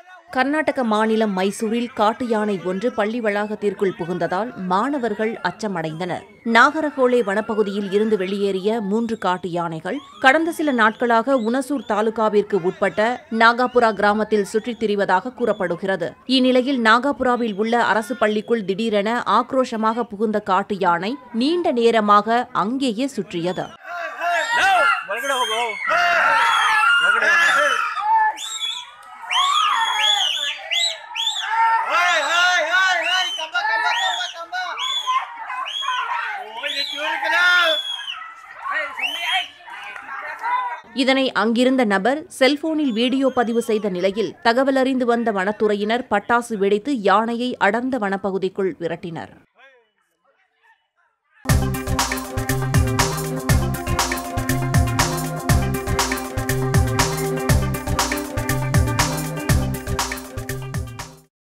கர்நாடக மாநிலம் மைசூரில் காட்டு யானை ஒன்று பள்ளி வளாகத்திற்குள் புகுந்ததால் மாணவர்கள் அச்சமடைந்தனர் நாகரகோலே வனப்பகுதியில் இருந்து வெளியேறிய மூன்று காட்டு யானைகள் கடந்த சில நாட்களாக உனசூர் தாலுகாவிற்கு உட்பட்ட நாகாபுரா கிராமத்தில் சுற்றித் திரிவதாக கூறப்படுகிறது இந்நிலையில் நாகாபுராவில் உள்ள அரசு பள்ளிக்குள் திடீரென ஆக்ரோஷமாக புகுந்த காட்டு யானை நீண்ட நேரமாக அங்கேயே சுற்றியது ಒಳಗಡೆ ಹೋಗು ಒಳಗಡೆ இதனை அங்கிருந்த நபர் செல்போனில் வீடியோ பதிவு செய்த நிலையில் தகவலறிந்து வந்த வனத்துறையினர் பட்டாசு வெடித்து யானையை அடர்ந்த வனப்பகுதிக்குள் விரட்டினர்